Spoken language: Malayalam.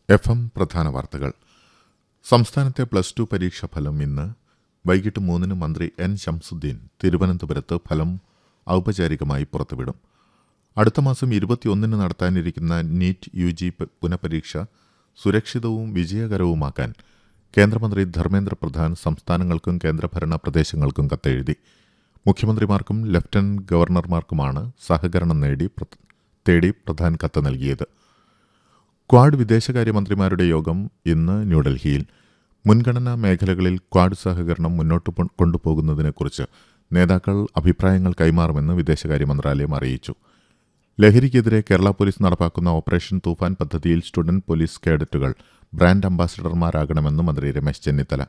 എഫ് എം പ്രധാന വാർത്തകൾ സംസ്ഥാനത്തെ പ്ലസ് ടു പരീക്ഷാ ഫലം ഇന്ന് വൈകിട്ട് മൂന്നിന് മന്ത്രി എൻ ശംസുദ്ദീൻ തിരുവനന്തപുരത്ത് ഫലം ഔപചാരികമായി പുറത്തുവിടും അടുത്ത മാസം ഇരുപത്തിയൊന്നിന് നടത്താനിരിക്കുന്ന നീറ്റ് യു ജി പ- പുനഃപരീക്ഷ സുരക്ഷിതവും വിജയകരവുമാക്കാൻ കേന്ദ്രമന്ത്രി ധർമ്മേന്ദ്ര പ്രധാൻ സംസ്ഥാനങ്ങൾക്കും കേന്ദ്രഭരണ പ്രദേശങ്ങൾക്കും കത്തെഴുതി മുഖ്യമന്ത്രിമാർക്കും ലഫ്റ്റനന്റ് ഗവർണർമാർക്കുമാണ് സഹകരണം നേടി പ്ര- തേടി പ്രധാൻ കത്ത് നൽകിയത് ക്വാഡ് വിദേശകാര്യമന്ത്രിമാരുടെ യോഗം ഇന്ന് ന്യൂഡൽഹിയിൽ മുൻഗണനാ മേഖലകളിൽ ക്വാഡ് സഹകരണം മുന്നോട്ട് പോ- കൊണ്ടുപോകുന്നതിനെക്കുറിച്ച് നേതാക്കൾ അഭിപ്രായങ്ങൾ കൈമാറുമെന്ന് വിദേശകാര്യ മന്ത്രാലയം അറിയിച്ചു ലഹരിക്കെതിരെ കേരള പോലീസ് നടപ്പാക്കുന്ന ഓപ്പറേഷൻ തൂഫാൻ പദ്ധതിയിൽ സ്റ്റുഡന്റ് പോലീസ് കേഡറ്റുകൾ ബ്രാൻഡ് അംബാസിഡർമാരാകണമെന്ന് മന്ത്രി രമേശ് ചെന്നിത്തല